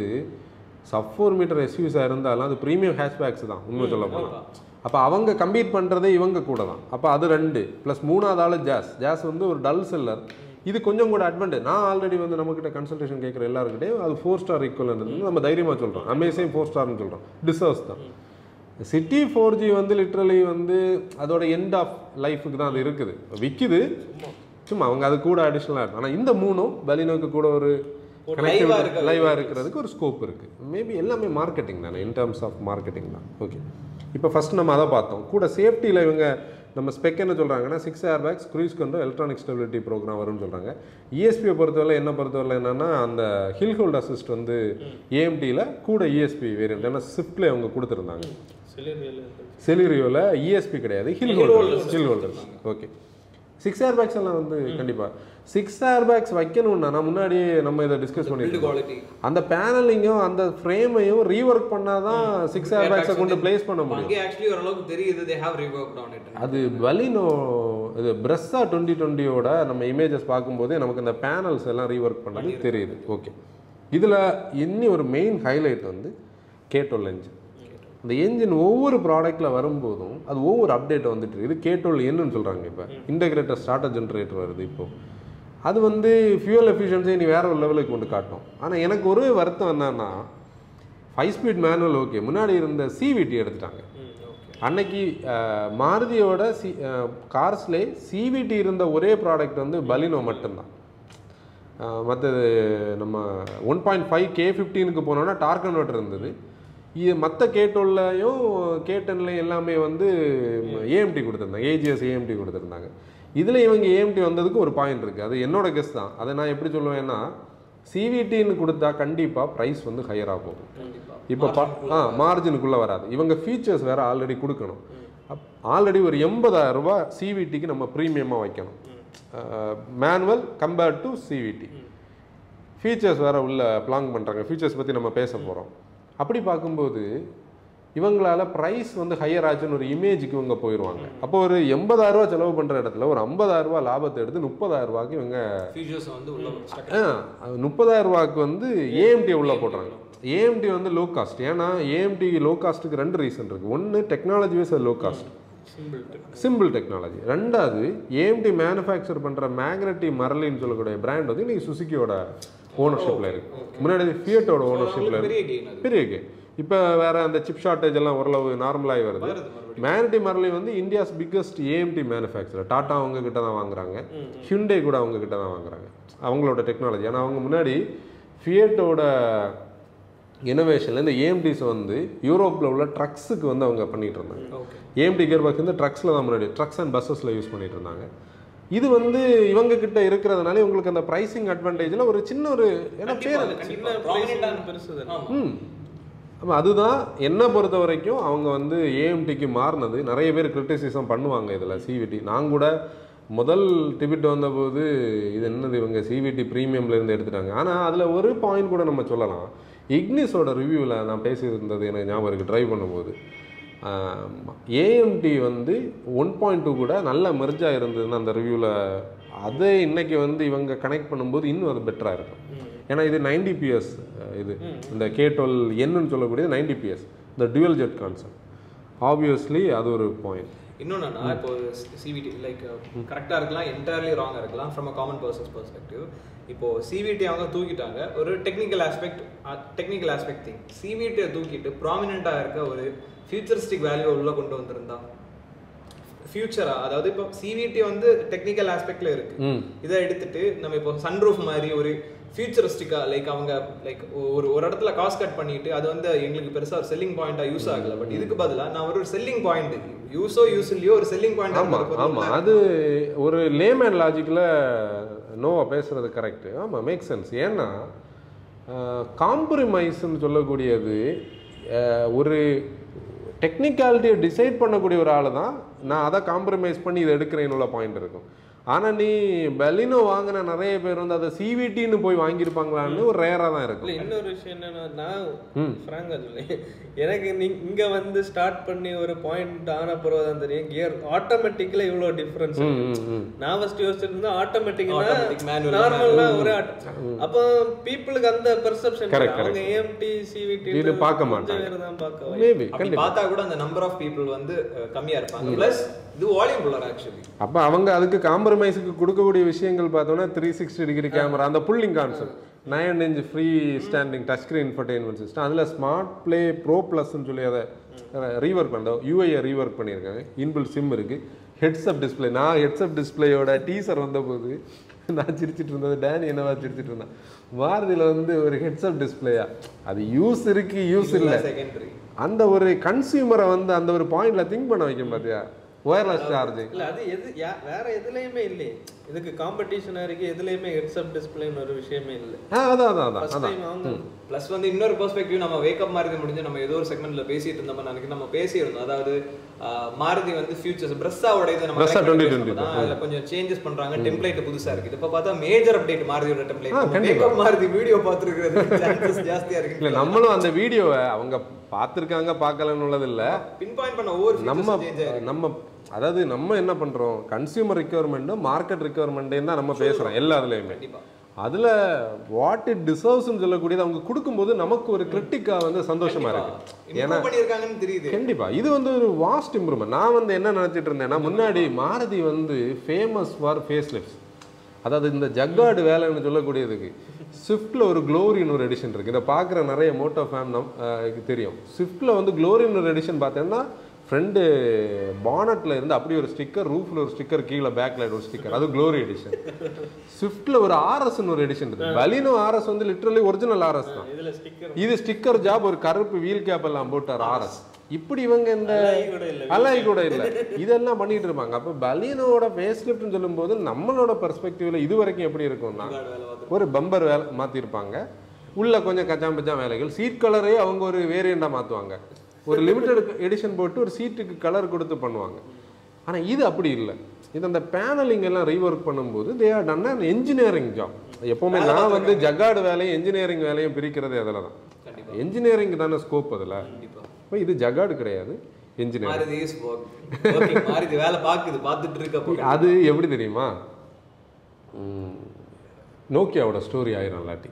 சப் ஃபோர் மீட்டர் எஸ்யூஸாக இருந்தாலும் அது ப்ரீமியம் ஹேஷ்பேக்ஸ் தான் உண்மை சொல்ல போனால் அப்போ அவங்க கம்பீட் பண்ணுறதே இவங்க கூட தான் அப்போ அது ரெண்டு ப்ளஸ் மூணாவது ஆள் ஜாஸ் ஜாஸ் வந்து ஒரு டல் செல்லர் இது கொஞ்சம் கூட அட்வான்டேஜ் நான் ஆல்ரெடி வந்து நம்மக்கிட்ட கன்சல்டேஷன் கேட்குற எல்லாருக்கிட்டையும் அது ஃபோர் ஸ்டார் ஈக்குவல் நம்ம தைரியமாக சொல்கிறோம் அமேசிங் ஃபோர் ஸ்டார்னு சொல்கிறோம் டிசர்வ்ஸ் தான் சிட்டி ஃபோர் ஜி வந்து லிட்ரலி வந்து அதோட எண்ட் ஆஃப் லைஃபுக்கு தான் அது இருக்குது விற்கிது சும்மா அவங்க அது கூட அடிஷ்னலாக ஆனால் இந்த மூணும் பலினோக்கு கூட ஒரு ஒரு live ஆ இருக்க- லைவாக இருக்கிறதுக்கு ஒரு ஸ்கோப் இருக்குது மேபி எல்லாமே மார்க்கெட்டிங் தானே இன் டர்ம்ஸ் ஆஃப் மார்க்கெட்டிங் தான் ஓகே இப்போ ஃபஸ்ட் நம்ம அதை பார்த்தோம் கூட சேஃப்டியில் இவங்க நம்ம ஸ்பெக் என்ன சொல்கிறாங்கன்னா six airbags cruise control electronic stability program வரும்னு சொல்கிறாங்க இஎஸ்பியை பொறுத்தவரை என்ன பொறுத்தவரை என்னென்னா அந்த ஹில் ஹோல்ட் அசிஸ்ட் வந்து ஏஎம்டியில் கூட இஎஸ்பி வேரியன்ட் ஏன்னா ஸ்விஃப்டில் அவங்க கொடுத்துருந்தாங்க செலிரியோவில் இஎஸ்பி கிடையாது hill holders hill holders okay six airbags எல்லாம் வந்து கண்டிப்பாக சிக்ஸ் ஏர் பேக்ஸ் வைக்கணும்னா நான் முன்னாடியே நம்ம இதை டிஸ்கஸ் பில்ட் பண்ணிட்டு குவாலிட்டி அந்த பேனலிங்கும் அந்த ஃப்ரேமையும் ரீஒர்க் பண்ணாதான் சிக்ஸ் ஏர் பேக்ஸை கொண்டு பிளேஸ் பண்ண முடியும் அங்கே ஆக்சுவலி ஓரளவுக்கு தெரியுது they have reworked on it அது பலினோ இது பிரஸ்ஸா டுவெண்ட்டி டுவெண்ட்டியோட நம்ம இமேஜஸ் பார்க்கும்போதே நமக்கு இந்த பேனல்ஸ் எல்லாம் ரீஒர்க் பண்ணது தெரியுது ஓகே இதில் இன்னி ஒரு மெயின் ஹைலைட் வந்து கேட்டோல் என்ஜின் இந்த என்ஜின் ஒவ்வொரு ப்ராடக்ட்டில் வரும்போதும் அது ஒவ்வொரு அப்டேட் வந்துட்டு இருக்கு. இது கேட்டோல் என்னன்னு சொல்கிறாங்க இப்போ இன்டகிரேட்டர் ஸ்டார்டர் ஜென்ரேட்டர் வருது இப்போ அது வந்து ஃபியூல் எஃபிஷியன்சி நீ வேற ஒரு லெவலுக்கு கொண்டு காட்டும் ஆனால் எனக்கு ஒரு வருத்தம் என்னன்னா ஃபைவ் ஸ்பீட் மேனுவல் ஓகே முன்னாடி இருந்த சிவிடி எடுத்துட்டாங்க அன்னைக்கு அஹ், மாருதியோட சி கார்ஸ்லே சிவிடி இருந்த ஒரே ப்ராடக்ட் வந்து பலினோ மட்டும்தான் மற்றது நம்ம ஒன் பாயிண்ட் ஃபைவ் கே ஃபிஃப்டீனுக்கு போனோன்னா டார்க் கன்வெர்ட்டர் இருந்தது இது மற்ற கேட்டோல்லையும் கேட்டன்லையும் எல்லாமே வந்து ஏஎம்டி கொடுத்துருந்தாங்க ஏஜிஎஸ் ஏஎம்டி கொடுத்துருந்தாங்க இதில் இவங்க ஏஎம்டி வந்ததுக்கு ஒரு பாயிண்ட் இருக்குது அது என்னோட கெஸ் தான் அதை நான் எப்படி சொல்லுவேன்னா சிவிடின்னு கொடுத்தா கண்டிப்பாக ப்ரைஸ் வந்து ஹையராக போகும் கண்டிப்பா இப்போ ப ஆ மார்ஜினுக்குள்ளே வராது இவங்க ஃபீச்சர்ஸ் வேறு ஆல்ரெடி கொடுக்கணும் ஆல்ரெடி ஒரு எண்பதாயிரம் ரூபாய் சிவிடிக்கு நம்ம ப்ரீமியமாக வைக்கணும் manual compared to CVT features வேறு உள்ள பிளாங் பண்ணுறாங்க ஃபீச்சர்ஸ் பற்றி நம்ம பேச போகிறோம் அப்படி பார்க்கும்போது இவங்களால ப்ரைஸ் வந்து ஹையர் ஆச்சுன்னு ஒரு இமேஜுக்கு இவங்க போயிடுவாங்க அப்போ ஒரு எண்பதாயிரம் ரூபாய் செலவு பண்ணுற இடத்துல ஒரு 50000 ரூபாய் லாபத்தை எடுத்து முப்பதாயிரம் ரூபாய்க்கு இவங்க ஃபியூச்சர்ஸ் வந்து உள்ள stuck முப்பதாயிரம் ரூபாய்க்கு வந்து ஏஎம்டி உள்ள போடுறாங்க ஏஎம்டி வந்து லோ காஸ்ட் ஏன்னா ஏஎம்டி லோ காஸ்ட்டுக்கு ரெண்டு ரீசன் இருக்குது ஒன்று technology wise low cost simple simple technology ரெண்டாவது ஏஎம்டி மேனுஃபேக்சர் பண்ணுற மேக்னட்டி மரலின்னு சொல்லக்கூடிய பிராண்ட் வந்து இன்னைக்கு சுசுக்கியோட ஓனர்ஷிப்பில் இருக்கு முன்னாடி ஃபியட்டோட ஓனர்ஷிப்பில் இருக்கு பெரிய கெயின் அது பெரிய கே இப்போ வேற அந்த சிப் ஷார்ட்டேஜ் எல்லாம் ஓரளவு நார்மலாகி வருது வருது மறுபடியும் மேக்னட்டி மரலி வந்து India's biggest AMT manufacture Tata அவங்க கிட்ட தான் வாங்குறாங்க ஹிண்டே கூட அவங்க கிட்ட தான் வாங்குறாங்க அவங்களோட டெக்னாலஜி ஏன்னா அவங்க முன்னாடி ஃபியட்டோட இனோவேஷனில் இந்த ஏஎம்டிஸ் வந்து யூரோப்பில் உள்ள ட்ரக்ஸுக்கு வந்து அவங்க பண்ணிட்டு இருந்தாங்க ஓகே ஏஎம்டி கியர் பாக்ஸ் வந்து ட்ரக்ஸில் தான் முன்னாடி ட்ரக்ஸ் அண்ட் பஸ்ஸஸில் யூஸ் பண்ணிட்டு இருந்தாங்க இது வந்து இவங்க கிட்ட இருக்கிறதுனால இவங்களுக்கு அந்த ப்ரைசிங் அட்வான்டேஜில் ஒரு சின்ன ஒரு ஏன்னா பேர் கண்டிப்பா ப்ராமினென்ட்டான பெருசு ஆமா ம் ஆமா அதுதான் என்னை பொறுத்த வரைக்கும் அவங்க வந்து ஏஎம்டிக்கு மாறினது நிறைய பேர் கிரிட்டிசிசம் பண்ணுவாங்க இதில் சிவிடி நான் கூட முதல் டிபிட் வந்தபோது இது என்னது இவங்க சிவிடி ப்ரீமியம்ல இருந்து எடுத்துட்டாங்க ஆனால் அதில் ஒரு பாயிண்ட் கூட நம்ம சொல்லலாம் இக்னிஸோட ரிவ்யூவில் நான் பேசியிருந்தது எனக்கு ஞாபகம் இருக்குது ட்ரைவ் பண்ணும்போது ஏஎம்டி வந்து ஒன் பாயிண்ட் டூ கூட நல்ல மெர்ஜாக இருந்ததுன்னு அந்த ரிவ்யூவில் அதை இன்னைக்கு வந்து இவங்க கனெக்ட் பண்ணும்போது இன்னும் அது பெட்டராக இருக்கும் ஏன்னா இது நைன்டி பிஎஸ் இது இந்த கே டுவெல் என்னன்னு சொல்லக்கூடியது நைன்டி பிஎஸ் இந்த டுவல் ஜெட் கான்செப்ட் ஆப்வியஸ்லி அது ஒரு பாயிண்ட் இன்னொன்னா இப்போ சிவிடி லைக் கரெக்டாக இருக்கலாம் என்டையர்லி ராங்காக இருக்கலாம் from a common person's perspective இப்போ சிவிடி அவங்க தூக்கிட்டாங்க ஒரு technical aspect technical aspect thing சிவிடியை தூக்கிட்டு ப்ராமினெண்ட்டாக இருக்க ஒரு ஃபியூச்சரிஸ்டிக் வேல்யூ உள்ள கொண்டு வந்திருந்தா ஃபியூச்சரா அதாவது இப்போ சிவிடி வந்து டெக்னிக்கல் ஆஸ்பெக்ட்ல இருக்கு ம் இதை எடுத்துட்டு நம்ம இப்போ சன்ரூஃப் மாதிரி ஒரு ஃபியூச்சரிஸ்டிக்கா லைக் அவங்க லைக் ஒரு ஒரு இடத்துல காஸ்ட் கட் பண்ணிட்டு அது வந்து எங்களுக்கு பெருசா ஒரு செல்லிங் பாயிண்டா யூஸ் ஆகல பட் இதுக்கு பதிலா நான் ஒரு செல்லிங் பாயிண்ட் யூஸோ யூஸ் இல்லையோ ஒரு செல்லிங் ஆமாம் பாயிண்ட் ஆமாம் அது ஒரு லேமேன் லாஜிக்கில் நோவா பேசுறது கரெக்டு ஆமாம் மேக் சென்ஸ் ஏன்னா காம்ப்ரமைஸ்ன்னு சொல்லக்கூடியது அஹ், ஒரு டெக்னிக்காலிட்டியை டிசைட் பண்ணக்கூடிய ஒரு ஆள் தான் நான் அதை காம்ப்ரமைஸ் பண்ணி இதை எடுக்கிறேன்னு உள்ள பாயிண்ட் இருக்கும் ஆனால் நீ பெலினோ வாங்கின நிறைய பேர் வந்து அதை சிவிடின்னு போய் வாங்கியிருப்பாங்களான்னு ஒரு ரேராக தான் இருக்கும் இல்ல இன்னொரு விஷயம் என்னன்னா நான் ம். ஃப்ராங்கா சொல்லேன் எனக்கு நீ- இங்க வந்து ஸ்டார்ட் பண்ணி ஒரு பாயிண்ட் ஆன பிறகு தான் தெரியும் கியர் ஆட்டோமேட்டிக்ல இவ்வளவு டிஃபரன்ஸ் ம் ம் ம் நான் ஃபர்ஸ்ட் யோசிச்சிட்டு இருந்தா ஆட்டோமேட்டிக்னா Automatic, manual, நார்மலா ஒரு auto- அப்போ பீப்புளுக்கு அந்த பெர்செப்ஷன் Correct, அவங்க ஏஎம்டி சிவிடி இது பார்க்க மாட்டாங்க. பேர் தான் பார்க்க மேபி அப்படி பார்த்தா கூட அந்த நம்பர் ஆஃப் பீப்புள் வந்து அஹ், கம்மியா இருப்பாங்க பிளஸ் இது வால்யூம் புல்லர் ஆக்சுவலி அப்போ அவங்க அதுக்கு காம்ப்ரமைஸுக்கு கொடுக்கக்கூடிய விஷயங்கள் பார்த்தோன்னா த்ரீ சிக்ஸ்டி டிகிரி கேமரா அந்த pulling concept nine inch free standing touch screen infotainment system அதில் ஸ்மார்ட் ப்ளே ப்ரோ ப்ளஸ்ன்னு சொல்லி அதை ரீவொர்க் பண்ண யூஐயை ரீவொர்க் பண்ணியிருக்காங்க இன்பில் சிம் இருக்குது ஹெட்ஸ்அப் டிஸ்பிளே நான் ஹெட்ஸ்அப் டிஸ்பிளேயோட டீசர் வந்தபோது நான் சிரிச்சிட்டு இருந்தது டேனி என்னவா சிரிச்சிட்டு இருந்தான் மாருதியில் வந்து ஒரு ஹெட்ஸ்அப் டிஸ்பிளேயா அது யூஸ் இருக்கு யூஸ் இல்லை செகண்டரி அந்த ஒரு கன்சியூமரை வந்து அந்த ஒரு பாயிண்ட்ல திங்க் பண்ண வைக்கும் பார்த்தியா ஒயர்லெஸ் சார்ஜிங் இல்ல அது எது யா- வேற எதுலயுமே இல்லையே இதுக்கு காம்படிஷனா இருக்கு எதுலயுமே ஹெட்ஸ்அப் டிஸ்பிளேன்னு ஒரு விஷயமே இல்லை ஆ அதான் அதான் அதான் ஃபர்ஸ்ட் அதான் டைம் அவங்க ப்ளஸ் வந்து இன்னொரு பெர்ஸ்பெக்டிவ் நம்ம வேக்கப் மாருதி முடிஞ்சு நம்ம ஏதோ ஒரு செக்மெண்ட்ல பேசிட்டு இருந்தோம் நினைக்கிறேன் நம்ம பேசியிருந்தோம் அதாவது ஆஹ், மாருதி வந்து ஃபியூச்சர்ஸ் பிரஸ்ஸாவோட இது நம்ம Brezza connect பண்ணி 2020 பேசும்போது தான் அதுல கொஞ்சம் சேஞ்சஸ் பண்றாங்க டெம்ப்ளேட் புதுசா இருக்குது இப்ப பார்த்தா மேஜர் அப்டேட் மாருதியோட ஆ, டெம்ப்ளேட் கண்டிப்பா. வேக்கப் மாருதி வீடியோ பார்த்துருக்கிறது சான்சஸ் ஜாஸ்தியா இல்ல இருக்கு நம்மளும் அந்த வீடியோவை அவங்க பார்த்துருக்காங்க பார்க்கலன்னு உள்ளது இல்ல பின் பாயிண்ட் பண்ண ஒவ்வொரு நம்ம நம்ம சேஞ்ச் ஆயிருக்கு நம்ம அதாவது நம்ம என்ன பண்றோம் கன்சியூமர் ரெக்யர்மெண்ட்டும் மார்க்கெட் ரெக்யர்மெண்ட்டையும் தான் நம்ம பேசுறோம் எல்லா இதுலயுமே கண்டிப்பா அதுல வாட் இட் டிசர்வ்ஸ்னு சொல்லக்கூடியது அவங்க கொடுக்கும்போது நமக்கு ஒரு கிரிட்டிக்கா வந்து சந்தோஷமா இருக்கு ஏன்னா இம்ப்ரூவ் பண்ணியிருக்காங்கன்னு தெரியுது கண்டிப்பா இது வந்து ஒரு வாஸ்ட் இம்ப்ரூவ்மெண்ட் நான் வந்து என்ன நினைச்சிட்டு இருந்தேன்னா முன்னாடி மாருதி வந்து ஃபேமஸ் ஃபார் ஃபேஸ் லிஃப்ட்ஸ் அதாவது இந்த ஜக்கார்டு வேலைன்னு சொல்லக்கூடியதுக்கு ஸ்விஃப்ட்டில் ஒரு க்ளோரின்னு ஒரு எடிஷன் இருக்குது இதை பார்க்குற நிறைய மோட்டோ ஃபேம் நம் அஹ், க்கு தெரியும் ஸ்விஃப்ட்டில் வந்து க்ளோரின்னு ஒரு எடிஷன் பார்த்தேன்னா ஃப்ரெண்டு பானட்டில் இருந்து அப்படி ஒரு ஸ்டிக்கர் ரூஃபில் ஒரு ஸ்டிக்கர் கீழே பேக் லைட் ஒரு ஸ்டிக்கர் அது க்ளோரி எடிஷன் ஸ்விஃப்ட்டில் ஒரு ஆர்எஸ்ன்னு ஒரு எடிஷன் இருக்குது பலினோ ஆர்எஸ் வந்து லிட்ரலி ஒரிஜினல் ஆர்எஸ் தான் இதுல ஸ்டிக்கர் இது ஸ்டிக்கர் ஜாப் ஒரு கருப்பு வீல் கேப் எல்லாம் போட்டார் ஆர்எஸ் இப்படி இவங்க இந்த கூட இல்ல அலாய் கூட இல்லை இதெல்லாம் பண்ணிட்டு இருப்பாங்க அப்போ பலீனோட ஃபேஸ் லிஃப்ட்னு சொல்லும்போது நம்மளோட பெர்ஸ்பெக்டிவ்ல இது வரைக்கும் எப்படி இருக்கும்னா ஒரு பம்பர் வேலை மாற்றிருப்பாங்க உள்ள கொஞ்சம் கச்சாம் பச்சாம் வேலைகள் சீட் கலரே அவங்க ஒரு வேரியண்டாக மாற்றுவாங்க ஒரு லிமிடெட் எடிஷன் போட்டு ஒரு சீட்டுக்கு கலர் கொடுத்து பண்ணுவாங்க ஆனால் இது அப்படி இல்லை இது அந்த பேனலிங் எல்லாம் ரீஒர்க் பண்ணும்போது they are done an engineering job எப்போவுமே நான் வந்து ஜக்காடு வேலையும் என்ஜினியரிங் வேலையும் பிரிக்கிறதே அதில் தான் கண்டிப்பா என்ஜினியரிங் தானே ஸ்கோப் அதில் கண்டிப்பா இப்போ இது ஜகாடு கிடையாது engineering Maruti is working Maruti வேலை பாக்குது பார்த்துட்டு இருக்கப்போ அது எப்படி தெரியுமா ம், நோக்கியாவோட ஸ்டோரி ஆயிரும் இல்லாட்டி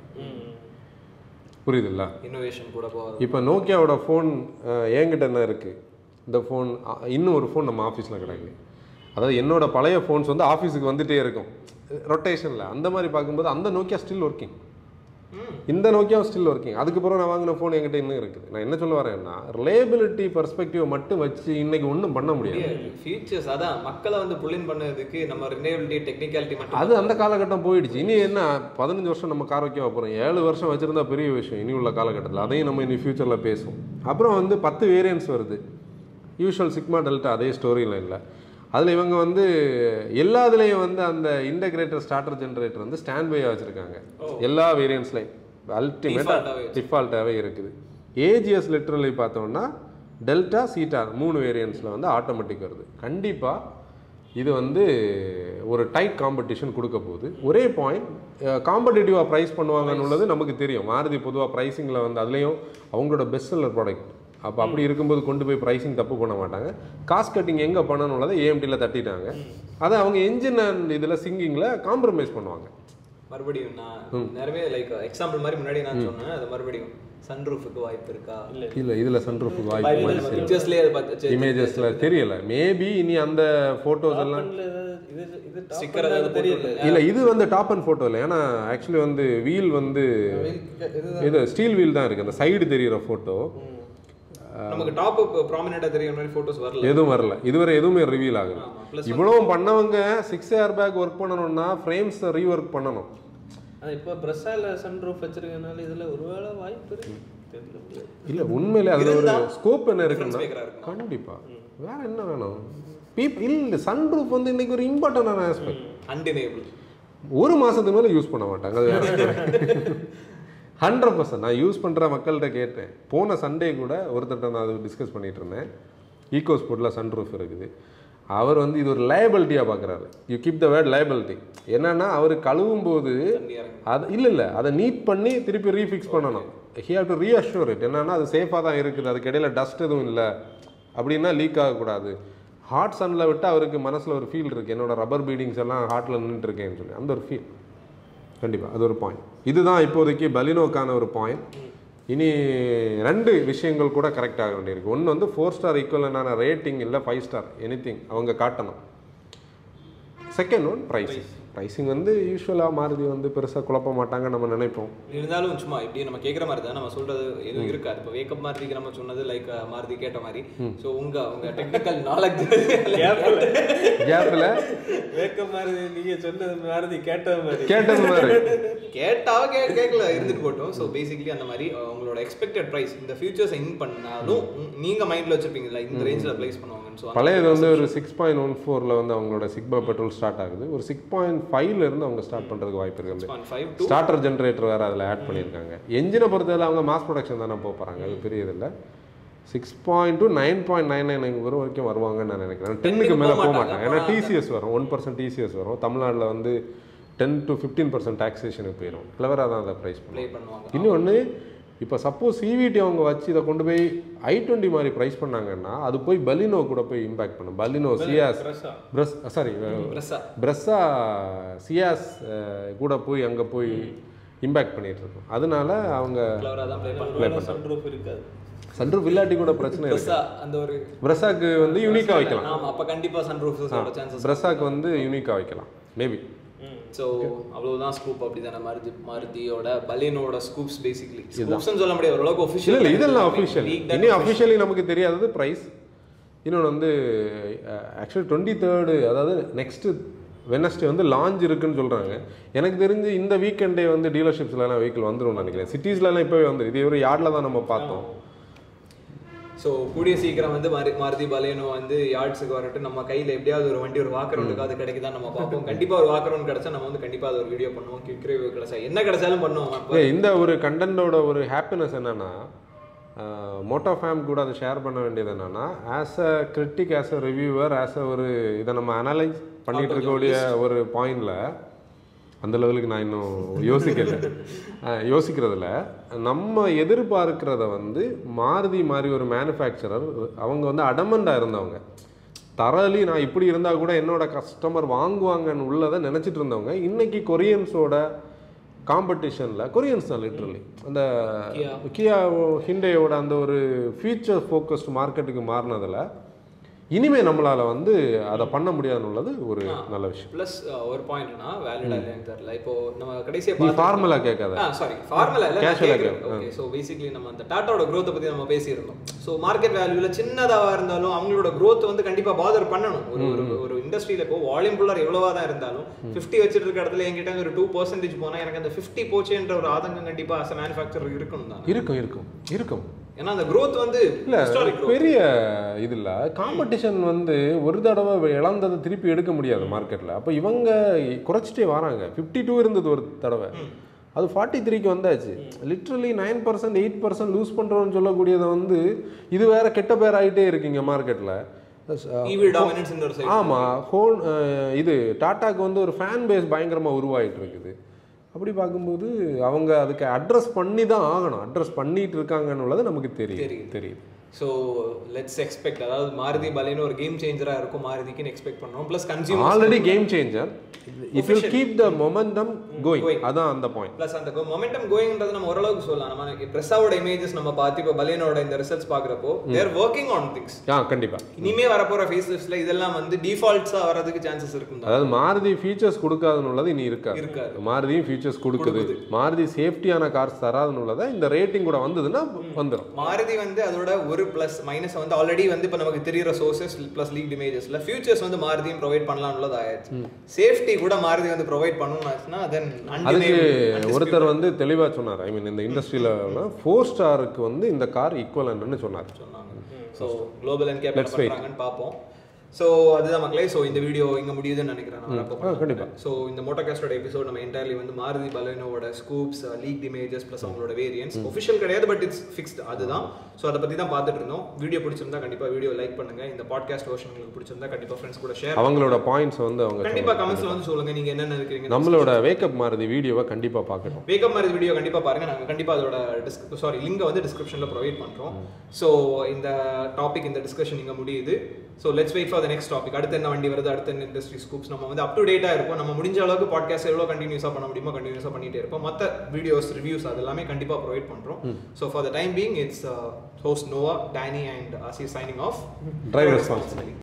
புரியுதுல்ல இன்னோவேஷன் கூட போகாது இப்போ நோக்கியாவோட ஃபோன் என்கிட்ட என்ன இருக்குது இந்த ஃபோன் இன்னும் ஒரு ஃபோன் நம்ம ஆஃபீஸில் கிடக்கு அதாவது என்னோட பழைய ஃபோன்ஸ் வந்து ஆஃபீஸுக்கு வந்துட்டே இருக்கும் ரொட்டேஷனில் அந்த மாதிரி பார்க்கும்போது அந்த நோக்கியா ஸ்டில் ஒர்க்கிங் இந்த நோக்கியாவும் ஸ்டில் ஒர்க்கிங் அதுக்கப்புறம் நான் வாங்கின ஃபோன் என்கிட்ட இன்னும் இருக்குது நான் என்ன சொல்ல வரேன்னா ரிலேபிலிட்டி பர்ஸ்பெக்டிவ் மட்டும் வச்சு இன்னைக்கு ஒன்றும் பண்ண முடியாது ஃபீச்சர்ஸ் அதான் மக்களை வந்து புல்லின் பண்ணதுக்கு நம்ம ரினேபிலிட்டி டெக்னிக்காலிட்டி மட்டும் அது அந்த காலகட்டம் போயிடுச்சு இனி என்ன பதினஞ்சு வருஷம் நம்ம கார் வைக்க போகிறோம் ஏழு வருஷம் வச்சிருந்தா பெரிய விஷயம் இனி உள்ள காலகட்டத்தில் அதையும் நம்ம இனி ஃபியூச்சரில் பேசுவோம் அப்புறம் வந்து பத்து வேரியன்ஸ் வருது யூஷுவல் சிக்மா டெல்டா அதே ஸ்டோரியில் இல்லை அதில் இவங்க வந்து எல்லாத்துலேயும் வந்து அந்த இன்டகிரேட்டர் ஸ்டார்டர் ஜென்ரேட்டர் வந்து ஸ்டாண்ட் பையாக வச்சுருக்காங்க எல்லா வேரியன்ஸ்லையும் அல்டிமேட்டாக Default-ஆவே டிஃபால்ட்டாகவே இருக்குது ஏஜிஎஸ் லிட்ரலி பார்த்தோம்னா டெல்டா சீட்டா மூணு வேரியன்ஸில் வந்து ஆட்டோமேட்டிக் வருது கண்டிப்பாக இது வந்து ஒரு டைட் காம்படிஷன் கொடுக்க போகுது ஒரே பாயிண்ட் காம்படிட்டிவாக ப்ரைஸ் பண்ணுவாங்கன்னு உள்ளது நமக்கு தெரியும் மாருதி பொதுவாக ப்ரைஸிங்கில் வந்து அதுலேயும் அவங்களோட பெஸ்ட் செல்லர் ப்ராடக்ட் அப்போ அப்படி இருக்கும்போது கொண்டு போய் ப்ரைஸிங் தப்பு பண்ண மாட்டாங்க காஸ்ட் கட்டிங் எங்கே பண்ணணும் உள்ளதை ஏஎம்டியில் தட்டிட்டாங்க அதை அவங்க என்ஜின் அண்ட் இதில் சிங்கிங்கில் காம்ப்ரமைஸ் பண்ணுவாங்க மறுபடியும் நான் நிறைய லைக் எக்ஸாம்பிள் மாதிரி முன்னாடி நான் சொன்னேன் அது மறுபடியும் சன்ரூஃபுக்கு வாய்ப்பு இருக்கா இல்லை இதில் சன்ரூஃப் வாய்ப்பு மாதிரி பிக்சர்ஸ்லேயே அதை பார்த்து இமேஜஸ்ல தெரியல மேபி இனி அந்த போட்டோஸ் எல்லாம் இது இது Sticker டாப் ஏதாவது தெரியல இல்ல இது வந்து டாப் அண்ட் போட்டோ இல்லை ஏன்னா ஆக்சுவலி வந்து வீல் வந்து இது இது ஸ்டீல் வீல் தான் இருக்கு அந்த சைடு தெரியிற போட்டோ நமக்கு டாப் ப்ராமினெண்டா தெரியுற மாதிரி போட்டோஸ் வரல எதுவும் வரல இதுவரை எதுவுமே ரிவீல் ஆகல ஆமா ப்ளஸ் இவ்வளவும் பண்ணவங்க சிக்ஸ் ஏர் பேக் ஒர்க் பண்ணணும்னா ஃப்ரேம்ஸ் ரீஒர்க் பண்ணணும் ஆனா இப்போ பிரஸ்ஸால சன் ரூஃப் வச்சிருக்கனால இதுல ஒருவேளை வாய்ப்பு இருக்கு தெரியல முடியாது. இல்ல உண்மையிலே அதுல ஒரு ஸ்கோப் என்ன இருக்குன்னா maker-ஆ இருக்கும். கண்டிப்பா வேற என்ன வேணும் பீப் இல்ல சன் ரூஃப் வந்து இன்னைக்கு ஒரு இம்பார்ட்டன்டான ஆஸ்பெக்ட் அன்டினேபிள் ஒரு மாசத்துக்கு மேல யூஸ் பண்ண மாட்டாங்க அது ஹண்ட்ரட் பர்சன்ட் நான் யூஸ் பண்ற மக்கள்கிட்ட கேட்டேன் போன சண்டே கூட ஒருத்தர்கிட்ட நான் அது டிஸ்கஸ் பண்ணிட்டு இருந்தேன் ஈகோ ஸ்போர்ட்டில் சன்ரூஃப் இருக்குது அவர் வந்து இது ஒரு லயபிலிட்டியாக பார்க்குறாரு you keep the word liability என்னன்னா அவர் கழுவும் போது தண்ணி இறங்கும் அது இல்லை இல்லை அதை நீட் பண்ணி திருப்பி ரீஃபிக்ஸ் பண்ணணும் he have to reassure it என்னன்னா அது சேஃபாக தான் இருக்குது அதுக்கு இடையில டஸ்ட் எதுவும் இல்லை அப்படின்னா லீக் ஆகக்கூடாது ஹாட் சன்னில் விட்டு அவருக்கு மனசில் ஒரு ஃபீல் இருக்குது என்னோட ரப்பர் பீடிங்ஸ் எல்லாம் ஹார்ட்டில் நின்றுட்டு இருக்கேன்னு சொல்லி அந்த ஒரு ஃபீல் கண்டிப்பாக அது ஒரு பாயிண்ட் இதுதான் இப்போதைக்கு பலினோக்கான ஒரு பாயிண்ட் இனி ரெண்டு விஷயங்கள் கூட கரெக்ட் ஆக வேண்டியிருக்கு ஒன்று வந்து ஃபோர் ஸ்டார் ஈக்குவலான ரேட்டிங் இல்லை ஃபைவ் ஸ்டார் எனிதிங் அவங்க காட்டணும் செகண்ட் ஒன் ப்ரைஸிங் ப்ரைஸிங் வந்து யூஸ்வலாக மாருதி வந்து பெருசாக குழப்ப மாட்டாங்க நம்ம நினைப்போம் இருந்தாலும் சும்மா இப்படி நம்ம கேட்குற மாதிரி தான் நம்ம சொல்றது எதுவும் இருக்காது இப்போ வேக்கப் மாருதிக்கு நம்ம சொன்னது லைக் மாருதி கேட்ட மாதிரி ஸோ உங்க உங்க டெக்னிக்கல் நாலேஜ் கேப்பில் வேக்க மாதிரி நீங்க சொன்னது மாதிரி கேட்டது மாதிரி கேட்டது மாதிரி கேட்டாவ கே கேட்கல இருந்துட்டு போட்டோம் ஸோ பேசிக்கலி அந்த மாதிரி அஹ், உங்களோட எக்ஸ்பெக்டட் ப்ரைஸ் இந்த ஃபியூச்சர்ஸ் இன் பண்ணாலும் உம், நீங்க மைண்ட்ல வச்சிருப்பீங்களா இந்த ரேஞ்சில் ப்ளேஸ் பண்ணுவாங்கன்னு ஸோ பழையது வந்து ஒரு சிக்ஸ் பாயிண்ட் ஒன் ஃபோரில் வந்து அவங்களோட சிக்மா பெட்ரோல் ஸ்டார்ட் ஆகுது ஒரு சிக்ஸ் பாயிண்ட் ஃபைவ்ல இருந்து அவங்க ஸ்டார்ட் பண்ணுறதுக்கு வாய்ப்பு இருக்குது ஃபைவ் டூ ஸ்டார்டர் ஜென்ரேட்டர் வேறு அதில் ஆட் பண்ணியிருக்காங்க என்ஜினை பொறுத்தவரை அவங்க மாஸ் ப்ரொடக்ஷன் தானே போக போகிறாங்க அது பெரிய இதில் six point to nine point nine nine வரும் வரைக்கும் வருவாங்கன்னு நான் நினைக்கிறேன் டென்னுக்கு மேலே போக மாட்டாங்க ஏன்னா டிசிஎஸ் வரும் ஒன் பர்சன்ட் டிசிஎஸ் வரும் தமிழ்நாட்டில் வந்து டென் டு ஃபிஃப்டீன் பர்சன்ட் டாக்ஸேஷனுக்கு போயிடும் கிளவராக தான் அதை ப்ரைஸ் ப்ளே பண்ணுவாங்க பண்ணுவாங்க இன்னொன்று இப்போ சப்போஸ் சிவிடி அவங்க வச்சு இதை கொண்டு போய் ஐ டுவெண்ட்டி மாதிரி ப்ரைஸ் பண்ணாங்கன்னா அது போய் பலினோ கூட போய் இம்பாக்ட் பண்ணும் பலினோ சியாஸ் பிரஸ்ஸா பிரஸ் சாரி ப்ரெஸ்ஸா பிரஸ்ஸா சியாஸ் அஹ், கூட போய் அங்கே போய் இம்பேக்ட் பண்ணிட்டு இருக்கும் அதனால அவங்க கிளவராக தான் ப்ளே பண்ணுவாங்க சன் ரூஃப் இருக்காது சன்ரூஃப் இல்லாட்டி கூட பிரச்சனை இருக்கு ப்ரெஸ்ஸா அந்த ஒரு பிரஸ்ஸாக்கு வந்து யூனிக்காக வைக்கலாம் ஆமா அப்ப கண்டிப்பா சன் ரூஃபோட சான்சஸ் பிரஸ்ஸாக்கு வந்து யூனிக்காக வைக்கலாம் மேபி ஸோ அவ்வளவுதான் ஸ்கூப் அப்படிதானே மாருதி மாருதியோட பலினோட ஸ்கூப்ஸ் பேசிக்கலி ஸ்கூப்ஸ்னு சொல்ல முடியாது ஓரளவுக்கு இல்லை ஒஃபிஷியல் இல்லை இதெல்லாம் அஃபிஷியல் இனி அஃபிஷியலி நமக்கு தெரியாதது ப்ரைஸ் இன்னொன்று வந்து ஆக்சுவலி டுவெண்ட்டி தேர்டு அதாவது நெக்ஸ்ட்டு வெனஸ்டே வந்து லான்ச் இருக்குன்னு சொல்கிறாங்க எனக்கு தெரிஞ்சு இந்த வீக்கெண்டே வந்து டீலர்ஷிப்ஸ்லாம் வெஹிக்கிள் வந்துடும் நினைக்கிறேன் சிட்டிஸ்லலாம் இப்போவே வந்து இது ஒரு யார்டில் தான் நம்ம பார்த்தோம் ஸோ கூடிய சீக்கிரம் வந்து மாரு மாருதி பலேனோ வந்து யார்ட்ஸுக்கு வரட்டும் நம்ம கையில் எப்படியாவது ஒரு வண்டி ஒரு வாக்கரவுண்டுக்கு அது கிடைக்குதா நம்ம பார்ப்போம் கண்டிப்பாக ஒரு வாக்கரவுண்ட் கிடைச்சா நம்ம வந்து கண்டிப்பாக அது ஒரு வீடியோ பண்ணுவோம் கிக் ரிவ்யூ கிடைச்சா என்ன கிடைச்சாலும் பண்ணுவோம் அப்ப ஏய், இந்த ஒரு கண்டென்ட்டோட ஒரு ஹாப்பினஸ் என்னன்னா மோட்டோ ஃபேம் கூட அதை ஷேர் பண்ண வேண்டியது என்னன்னா as a critic as a reviewer as a ஒரு இதை நம்ம அனலைஸ் பண்ணிட்டு இருக்கக்கூடிய ஒரு பாயிண்ட்ல அந்த லெவலுக்கு நான் இன்னும் யோசிக்கல அஹ், யோசிக்கிறதுல நம்ம எதிர்பார்க்கிறத வந்து மாருதி மாதிரி ஒரு மேனுஃபேக்சரர் அவங்க வந்து அடமண்டாக இருந்தவங்க தரலி நான் இப்படி இருந்தால் கூட என்னோட கஸ்டமர் வாங்குவாங்கன்னு உள்ளதை நினச்சிட்டு இருந்தவங்க இன்னைக்கு கொரியன்ஸோட காம்படிஷனில் கொரியன்ஸ் தான் லிட்ரலி அந்த Kia. கியா ஹிண்டேயோட அந்த ஒரு ஃபியூச்சர் ஃபோக்கஸ்ட் மார்க்கெட்டுக்கு மாறினதில் இனிமே நம்மளால வந்து அதை பண்ண முடியாதுன்னு உள்ளது ஒரு நல்ல விஷயம் ப்ளஸ் ஒரு பாயிண்ட்னா வேலிடா இல்லையான்னு தெரியல இப்போ நம்ம கடைசியாக நீ பார்த்து ஃபார்முலா கேட்காத ஆ சாரி ஃபார்முலா இல்ல Casual ஆ ஓகே ஸோ பேசிக்லி நம்ம அந்த டாட்டாவோட growth பத்தி நம்ம பேசியிருந்தோம் ஸோ மார்க்கெட் வேல்யூல சின்னதாக இருந்தாலும் அவங்களோட growth வந்து கண்டிப்பா பாதர் பண்ணணும் ஒரு ஒரு ஒரு இண்டஸ்ட்ரியில இப்போ வால்யூம் புல்லர் எவ்வளவா தான் இருந்தாலும் 50 வச்சிட்டு இருக்க இடத்துல என்கிட்ட ஒரு டூ பர்சன்டேஜ் போனா எனக்கு அந்த 50 போச்சேன்ற ஒரு ஆதங்கம் கண்டிப்பா அஸ் மேனுஃபேக்சர் இருக்கணும் தான் இருக்கும் இருக்கும் இருக்கும் ஏன்னா அந்த growth வந்து இல்ல ஹிஸ்டாரிக் பெரிய இது இல்ல காம்படிஷன் வந்து ஒரு தடவை இழந்ததை திருப்பி எடுக்க முடியாது மார்க்கெட்ல அப்போ இவங்க குறைச்சிட்டே வராங்க 52 டூ இருந்தது ஒரு தடவை அது ஃபார்ட்டி த்ரீக்கு வந்தாச்சு literally nine percent eight percent lose பண்ணுறோன்னு சொல்லக்கூடியதை வந்து இது வேற கெட்ட பேர் ஆகிட்டே இருக்கீங்க மார்க்கெட்டில் ஈவி டாமினன்ஸ் ஒரு சைடு ஆமாம் ஹோல் இது டாட்டாக்கு வந்து ஒரு ஃபேன் பேஸ் பயங்கரமாக உருவாயிட்டு இருக்குது அப்படி பார்க்கும்போது அவங்க அதுக்கு அட்ரஸ் பண்ணி தான் ஆகணும் அட்ரஸ் பண்ணிட்டு இருக்காங்கன்னு உள்ளது நமக்கு தெரியும் தெரியுது. தெரியுது ஸோ லெட்ஸ் எக்ஸ்பெக்ட் அதாவது மாருதி பலேன்னு ஒரு கேம் சேஞ்சரா இருக்கும் மாருதிக்குன்னு எக்ஸ்பெக்ட் பண்றோம் plus consumer already game changer it will keep the momentum going Going. அதான் அந்த பாயிண்ட் ப்ளஸ் அந்த மொமெண்டம் கோயிங்ன்றது நம்ம ஓரளவுக்கு சொல்லலாம் நம்ம ப்ரெஸ்ஸாவோட இமேஜஸ் நம்ம பார்த்து இப்போ பலேனோட இந்த ரிசல்ட்ஸ் பார்க்குறப்போ தேர் ஒர்க்கிங் ஆன் திங்ஸ் ஆ கண்டிப்பா இனிமே வரப்போற ஃபேஸ் லிஸ்ட்ல இதெல்லாம் வந்து டிஃபால்ட்ஸா வரதுக்கு சான்சஸ் இருக்கும் தான் அதாவது மாருதி ஃபீச்சர்ஸ் கொடுக்காதுன்னு உள்ளது இனி இருக்காது இருக்காது. மாருதியும் ஃபீச்சர்ஸ் கொடுக்குது மாருதி சேஃப்டியான கார்ஸ் தராதுன்னு உள்ளதை இந்த ரேட்டிங் கூட வந்ததுன்னா வந்துடும் மாருதி வந்து அதோட ஒரு ப்ளஸ் மைனஸ் வந்து ஆல்ரெடி வந்து இப்போ நமக்கு தெரியுற சோர்சஸ் ப்ளஸ் லீக் இமேஜஸ்ல ஃபியூச்சர்ஸ் வந்து மாருதியும் ப்ரொவைட் பண்ணலாம் உள்ளது ஆயிடுச்சு சேஃப்டி கூட மாருதி வந்து ப்ரொவைட் பண்ணணும்னா தென் அதுக்கு ஒருத்தர் வந்து தெளிவா சொன்னார் ஐ மீன் இந்த இண்டஸ்ட்ரியில் ஃபோர் ஸ்டாருக்கு வந்து இந்த கார் ஈக்குவலன்னு சொன்னார் சொன்னாங்க ஸோ குளோபல் அண்ட் கேப் பண்ணுறாங்கன்னு பார்ப்போம் ஸோ அதுதான் மக்களே ஸோ இந்த வீடியோ இங்கே முடியுதுன்னு நினைக்கிறேன் நான் wrap up ஆ, கண்டிப்பா. ஸோ இந்த மோட்டோகாஸ்டோட எபிசோட் நம்ம என்டையர்லி வந்து மாருதி பலனோட ஸ்கூப்ஸ் லீக் இமேஜஸ் ப்ளஸ் அவங்களோட வேரியன்ஸ் ஒஃபிஷியல் கிடையாது பட் இட்ஸ் ஃபிக்ஸ்ட் அதுதான் ஸோ அதை பற்றி தான் பார்த்துட்டு இருந்தோம் வீடியோ பிடிச்சிருந்தா கண்டிப்பாக வீடியோ லைக் பண்ணுங்க இந்த பாட்காஸ்ட் வெர்ஷன் உங்களுக்கு பிடிச்சிருந்தா கண்டிப்பாக ஃப்ரெண்ட்ஸ் கூட ஷேர் அவங்களோட பாயிண்ட்ஸ் வந்து அவங்க கண்டிப்பாக கமெண்ட்ஸ்ல வந்து சொல்லுங்க நீங்க என்னென்ன இருக்கிறீங்க நம்மளோட வேக்கப் மாருதி வீடியோவை கண்டிப்பா பார்க்கணும் வேக்கப் மாதிரி வீடியோ கண்டிப்பா பாருங்க நாங்க கண்டிப்பா அதோட டிஸ்க் சாரி லிங்கை வந்து டிஸ்கிரிப்ஷன்ல ப்ரொவைட் பண்றோம் ஸோ இந்த டாபிக் இந்த டிஸ்கஷன் இங்க முடியுது so let's wait for the next topic அடுத்து என்ன வண்டி வருது அடுத்த என்ன இண்டஸ்ட்ரி ஸ்கூப்ஸ் நம்ம வந்து அப் டு டேட்டா இருப்போம் நம்ம முடிஞ்ச அளவுக்கு பாட்காஸ்ட் எவ்வளோ கண்டினியூஸாக பண்ண முடியுமோ கண்டினியூஸாக பண்ணிட்டே இருப்போம் மற்ற வீடியோஸ் ரிவ்யூஸ் அது எல்லாமே கண்டிப்பா ப்ரொவைட் பண்றோம் so for the time being it's host Nova Danny and Aasi signing off Drive responsibly.